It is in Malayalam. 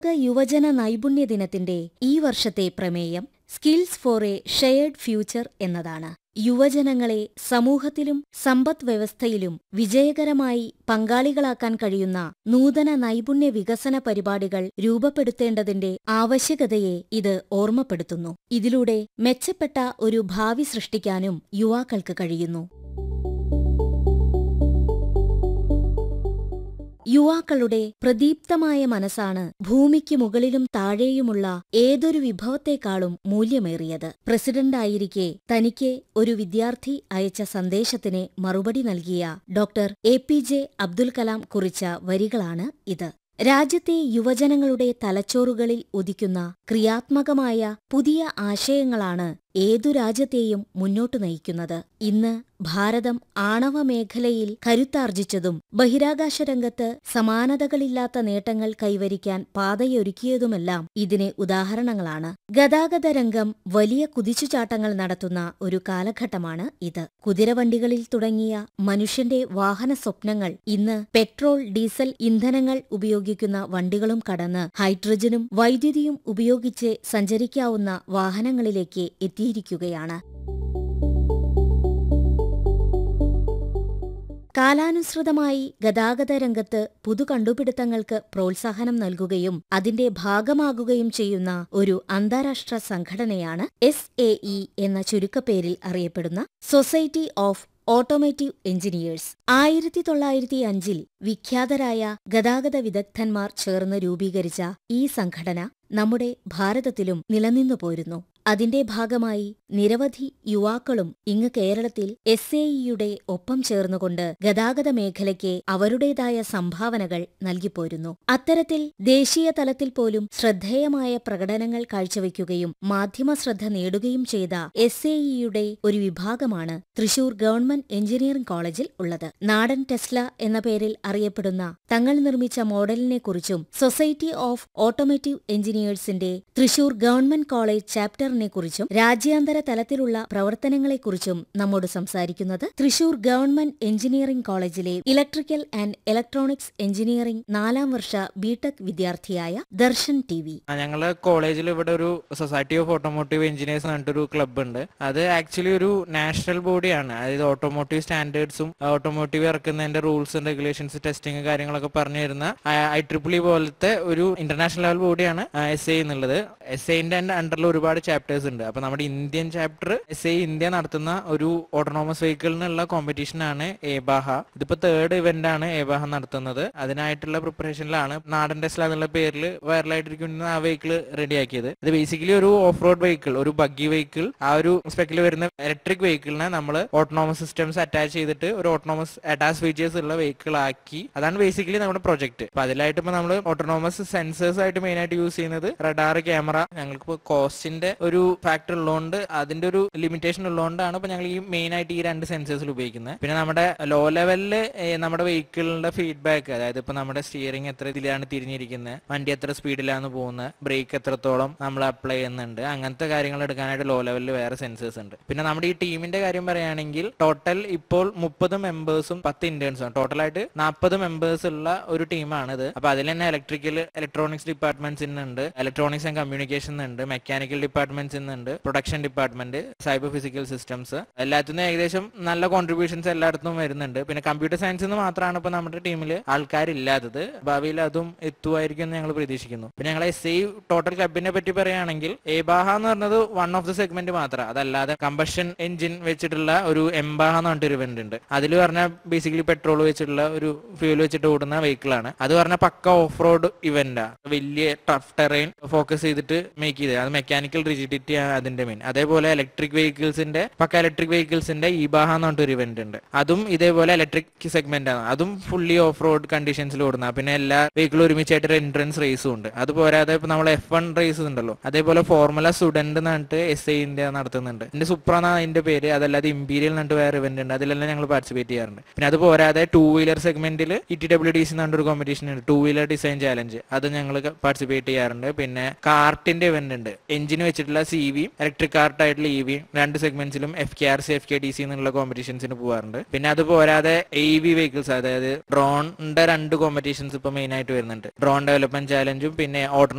ലോക യുവജന നൈപുണ്യ ദിനത്തിന്റെ ഈ വർഷത്തെ പ്രമേയം skills for a shared future എന്നതാണ് യുവജനങ്ങളെ സമൂഹത്തിലും സമ്പദ് വ്യവസ്ഥയിലും വിജയകരമായി പങ്കാളികളാക്കാൻ കഴിയുന്ന നൂതന നൈപുണ്യ വികസന പരിപാടികൾ രൂപപ്പെടുത്തേണ്ടതിന്റെ ആവശ്യകതയെ ഇത് ഓർമ്മപ്പെടുത്തുന്നു ഇതിലൂടെ മെച്ചപ്പെട്ട ഒരു ഭാവി സൃഷ്ടിക്കാനും യുവാക്കൾക്ക് കഴിയുന്നു യുവാക്കളുടെ പ്രദീപ്തമായ മനസ്സാണ് ഭൂമിക്ക് മുകളിലും താഴെയുമുള്ള ഏതൊരു വിഭവത്തെക്കാളും മൂല്യമേറിയത് പ്രസിഡന്റായിരിക്കെ തനിക്ക് ഒരു വിദ്യാർത്ഥി അയച്ച സന്ദേശത്തിന് മറുപടി നൽകിയ doctor A P J Abdul Kalam കുറിച്ച വരികളാണ് ഇത് രാജ്യത്തെ യുവജനങ്ങളുടെ തലച്ചോറുകളിൽ ഉദിക്കുന്ന ക്രിയാത്മകമായ പുതിയ ആശയങ്ങളാണ് ഏതു രാജ്യത്തെയും മുന്നോട്ടു നയിക്കുന്നത് ഇന്ന് ഭാരതം ആണവ മേഖലയിൽ കരുത്താർജിച്ചതും ബഹിരാകാശ രംഗത്ത് സമാനതകളില്ലാത്ത നേട്ടങ്ങൾ കൈവരിക്കാൻ പാതയൊരുക്കിയതുമെല്ലാം ഇതിന് ഉദാഹരണങ്ങളാണ് ഗതാഗത രംഗം വലിയ കുതിച്ചുചാട്ടങ്ങൾ നടത്തുന്ന ഒരു കാലഘട്ടമാണ് ഇത് കുതിരവണ്ടികളിൽ തുടങ്ങിയ മനുഷ്യന്റെ വാഹന സ്വപ്നങ്ങൾ ഇന്ന് പെട്രോൾ ഡീസൽ ഇന്ധനങ്ങൾ ഉപയോഗിക്കുന്ന വണ്ടികളും കടന്ന് ഹൈഡ്രജനും വൈദ്യുതിയും ഉപയോഗിച്ച് സഞ്ചരിക്കാവുന്ന വാഹനങ്ങളിലേക്ക് എത്തിയിരിക്കുകയാണ് കാലാനുസൃതമായി ഗതാഗത രംഗത്ത് പുതുകണ്ടുപിടുത്തങ്ങൾക്ക് പ്രോത്സാഹനം നൽകുകയും അതിന്റെ ഭാഗമാകുകയും ചെയ്യുന്ന ഒരു അന്താരാഷ്ട്ര സംഘടനയാണ് എസ് എ ഇ എന്ന ചുരുക്കപ്പേരിൽ അറിയപ്പെടുന്ന സൊസൈറ്റി ഓഫ് ഓട്ടോമേറ്റീവ് എഞ്ചിനീയേഴ്സ് ആയിരത്തി തൊള്ളായിരത്തി അഞ്ചിൽ വിഖ്യാതരായ ഗതാഗത വിദഗ്ധന്മാർ ചേർന്ന് രൂപീകരിച്ച ഈ സംഘടന നമ്മുടെ ഭാരതത്തിലും നിലനിന്നു പോരുന്നു അതിന്റെ ഭാഗമായി നിരവധി യുവാക്കളും ഇങ്ങ് കേരളത്തിൽ എസ് എ ഇയുടെ ഒപ്പം ചേർന്നുകൊണ്ട് ഗതാഗത മേഖലയ്ക്ക് അവരുടേതായ സംഭാവനകൾ നൽകിപ്പോരുന്നു അത്തരത്തിൽ ദേശീയ തലത്തിൽ പോലും ശ്രദ്ധേയമായ പ്രകടനങ്ങൾ കാഴ്ചവെക്കുകയും മാധ്യമ ശ്രദ്ധ നേടുകയും ചെയ്ത എസ് എ ഇയുടെ ഒരു വിഭാഗമാണ് തൃശൂർ ഗവൺമെന്റ് എഞ്ചിനീയറിംഗ് കോളേജിൽ ഉള്ളത് നാടൻ ടെസ്ല എന്ന പേരിൽ അറിയപ്പെടുന്ന തങ്ങൾ നിർമ്മിച്ച മോഡലിനെക്കുറിച്ചും സൊസൈറ്റി ഓഫ് ഓട്ടോമേറ്റീവ് എഞ്ചിനീയേഴ്സിന്റെ തൃശൂർ ഗവൺമെന്റ് കോളേജ് ചാപ്റ്ററിനെക്കുറിച്ചും രാജ്യാന്തര തലത്തിലുള്ള പ്രവർത്തനങ്ങളെക്കുറിച്ചും നമ്മോട് സംസാരിക്കുന്നത് തൃശൂർ ഗവൺമെന്റ് എഞ്ചിനീയറിംഗ് കോളേജിലെ ഇലക്ട്രിക്കൽ ആൻഡ് ഇലക്ട്രോണിക്സ് എഞ്ചിനീയറിംഗ് നാലാം വർഷ ബിടെക് വിദ്യാർത്ഥിയായ ദർശൻ ടി വി ആ, ഞങ്ങള് കോളേജിൽ ഇവിടെ ഒരു സൊസൈറ്റി ഓഫ് ഓട്ടോമോട്ടീവ് എഞ്ചിനീയേഴ്സ് പറഞ്ഞിട്ടൊരു ക്ലബ്ബ് ഉണ്ട് അത് ആക്ച്വലി ഒരു നാഷണൽ ബോഡിയാണ് അതായത് ഓട്ടോമോട്ടീവ് സ്റ്റാൻഡേർഡ്സും ഓട്ടോമോട്ടീവ് ഇറക്കുന്നതിന്റെ റൂൾസ് റെഗുലേഷൻസ് ടെസ്റ്റിംഗ് കാര്യങ്ങളൊക്കെ പറഞ്ഞു തരുന്ന ഐ ട്രിപ്പിൾ ഇ പോലത്തെ ഒരു ഇന്റർനാഷണൽ ലെവൽ ബോഡിയാണ് എസ് ഐ എന്നുള്ളത് എസ് ഐന്റെ അണ്ടറിൽ ഒരുപാട് ചാപ്റ്റേഴ്സ് ഉണ്ട് അപ്പൊ നമ്മുടെ Indian chapter S I India നടത്തുന്ന ഒരു ഓട്ടോണോമസ് വെഹിക്കിളിനുള്ള കോമ്പറ്റീഷൻ ആണ് ഏബാഹ ഇതിപ്പോ തേർഡ് ഇവന്റ് ആണ് ഏബാഹ നടത്തുന്നത് അതിനായിട്ടുള്ള പ്രിപ്പറേഷനിലാണ് നാടൻ ടെസ്ല എന്നുള്ള പേരിൽ വൈറലായിട്ടിരിക്കുന്ന ആ വെഹിക്കിൾ റെഡിയാക്കിയത് ഇത് ബേസിക്കലി ഒരു ഓഫ് റോഡ് വെഹിക്കിൾ ഒരു ബഗ്ഗി വെഹിക്കിൾ ആ ഒരു സ്പെക്കിൽ വരുന്ന ഇലക്ട്രിക് വെഹിക്കിളിനെ നമ്മൾ ഓട്ടോണോമസ് സിസ്റ്റംസ് അറ്റാച്ച് ചെയ്തിട്ട് ഒരു ഓട്ടോണോമസ് അറ്റാച്ച് ഫീച്ചേഴ്സ് ഉള്ള വെഹിക്കിൾ ആക്കി അതാണ് ബേസിക്കലി നമ്മുടെ പ്രൊജക്ട് അപ്പൊ അതിലായിട്ട് ഇപ്പൊ നമ്മൾ ഓട്ടോണോമസ് സെൻസേഴ്സ് ആയിട്ട് മെയിൻ ആയിട്ട് യൂസ് ചെയ്യുന്നത് റഡാർ ക്യാമറ ഞങ്ങൾക്ക് ഇപ്പോൾ കോസ്റ്റിന്റെ ഒരു ഫാക്ടർ ഉള്ളതുകൊണ്ട് അതിന്റെ ഒരു ലിമിറ്റേഷൻ ഉള്ളതുകൊണ്ടാണ് ഇപ്പൊ ഞങ്ങൾ ഈ മെയിൻ ആയിട്ട് ഈ രണ്ട് സെൻസേഴ്സിൽ ഉപയോഗിക്കുന്നത് പിന്നെ നമ്മുടെ ലോ ലെവലില് നമ്മുടെ വെഹിക്കിളിന്റെ ഫീഡ്ബാക്ക് അതായത് ഇപ്പൊ നമ്മുടെ സ്റ്റിയറിംഗ് എത്ര ഇതിലാണ് തിരിഞ്ഞിരിക്കുന്നത് വണ്ടി എത്ര സ്പീഡിലാണ് പോകുന്നത് ബ്രേക്ക് എത്രത്തോളം നമ്മൾ അപ്ലൈ ചെയ്യുന്നുണ്ട് അങ്ങനത്തെ കാര്യങ്ങൾ എടുക്കാനായിട്ട് ലോ ലെവലിൽ വേറെ സെൻസേഴ്സ് ഉണ്ട് പിന്നെ നമ്മുടെ ഈ ടീമിന്റെ കാര്യം പറയുകയാണെങ്കിൽ ടോട്ടൽ ഇപ്പോൾ മുപ്പത് മെമ്പേഴ്സും പത്ത് ഇന്റേൺസും ടോട്ടലായിട്ട് നാൽപ്പത് മെമ്പേഴ്സ് ഉള്ള ഒരു ടീമാണിത് അപ്പൊ അതിൽ തന്നെ ഇലക്ട്രിക്കൽ ഇലക്ട്രോണിക്സ് ഡിപ്പാർട്ട്മെന്റ്സ് ഉണ്ട് ഇലക്ട്രോണിക്സ് ആൻഡ് കമ്മ്യൂണിക്കേഷൻ ഉണ്ട് മെക്കാനിക്കൽ ഡിപ്പാർട്ട്മെന്റ്സ് ഉണ്ട് production department cyber physical systems എല്ലാത്തിനും ഏകദേശം നല്ല കോൺട്രിബ്യൂഷൻസ് എല്ലായിടത്തും വരുന്നുണ്ട് പിന്നെ കമ്പ്യൂട്ടർ സയൻസ് എന്ന് മാത്രമാണ് ഇപ്പൊ നമ്മുടെ ടീമിൽ ആൾക്കാരില്ലാത്തത് ഭാവിയിൽ അതും എത്തുമായിരിക്കും എന്ന് ഞങ്ങൾ പ്രതീക്ഷിക്കുന്നു പിന്നെ ഞങ്ങൾ എസ് ഐ ടോട്ടൽ ക്ലബിനെ പറ്റി പറയുകയാണെങ്കിൽ ഏബാഹ എന്ന് പറഞ്ഞത് വൺ ഓഫ് ദി സെഗ്മെന്റ് മാത്രം അതല്ലാതെ കമ്പഷൻ എഞ്ചിൻ വെച്ചിട്ടുള്ള ഒരു എംബാഹ എന്ന് പറഞ്ഞിട്ട് ഒരു ഇവന്റ് ഉണ്ട് അതിൽ പറഞ്ഞാൽ ബേസിക്കലി പെട്രോൾ വെച്ചിട്ടുള്ള ഒരു ഫ്യൂൽ വെച്ചിട്ട് ഓടുന്ന വെഹിക്കിൾ ആണ് അത് പറഞ്ഞാൽ പക്ക ഓഫ് റോഡ് ഇവന്റാ വലിയ ടഫ് ടെറൈൻ ഫോക്കസ് ചെയ്തിട്ട് മേക്ക് ചെയ്തത് അത് മെക്കാനിക്കൽ റിജിഡിറ്റി അതിന്റെ മെയിൻ അതേപോലെ ഇലക്ട്രിക് വെഹിക്കിൾസിന്റെ പക്ക ഇലക്ട്രിക് വെഹിക്കിൾസിന്റെ ഇബാഹ എന്ന് പറഞ്ഞിട്ട് ഒരു ഇവന്റ് ഉണ്ട് അതും ഇതേപോലെ ഇലക്ട്രിക് സെഗ്മെന്റ് ആണ് അതും ഫുള്ളി ഓഫ് റോഡ് കണ്ടീഷൻസിൽ ഓടുന്ന പിന്നെ എല്ലാ വെഹിക്കിളും ഒരുമിച്ചായിട്ട് ഒരു എൻട്രൻസ് റേസും ഉണ്ട് അത് പോരാതെ ഇപ്പൊ നമ്മൾ എഫ് വൺ റേസ് ഉണ്ടല്ലോ അതേപോലെ ഫോർമുല സ്റ്റുഡന്റ് എന്ന് പറഞ്ഞിട്ട് എസ് ഐ ഇന്ത്യ നടത്തുന്നുണ്ട് ഇതിന്റെ സുപ്ര എന്നാണ് അതിന്റെ പേര് അതല്ലാതെ ഇമ്പീരിയൽ എന്നിട്ട് വേറെ ഇവന്റ് ഉണ്ട് അതിലെല്ലാം ഞങ്ങൾ പാർട്ടിസിപ്പേറ്റ് ചെയ്യാറുണ്ട് പിന്നെ അത് പോരാതെ ടൂ വീലർ സെഗ്മെന്റിൽ E T W D C എന്ന് പറഞ്ഞൊരു കോമ്പറ്റീഷൻ ഉണ്ട് ടൂ വീലർ ഡിസൈൻ ചാലഞ്ച് അത് ഞങ്ങൾ പാർട്ടിസിപ്പേറ്റ് ചെയ്യാറുണ്ട് പിന്നെ കാർട്ടിന്റെ ഇവന്റ് ഉണ്ട് എഞ്ചിൻ വെച്ചിട്ടുള്ള സി വിയും ഇലക്ട്രിക് കാർട്ടായിട്ടുള്ള ഇ വിയും രണ്ട് സെഗ്മെന്റ്സിലും F K R C F K D C എന്നുള്ള കോമ്പറ്റീഷൻസിന് പോകാറുണ്ട് പിന്നെ അത് പോരാതെ എ വി വെഹിക്കിൾസ് അതായത് ഡ്രോണിന്റെ രണ്ട് കോമ്പറ്റീഷൻസ് ഇപ്പൊ മെയിൻ ആയിട്ട് വരുന്നുണ്ട് ഡ്രോൺ ഡെവലപ്മെന്റ് ചാലഞ്ചും പിന്നെ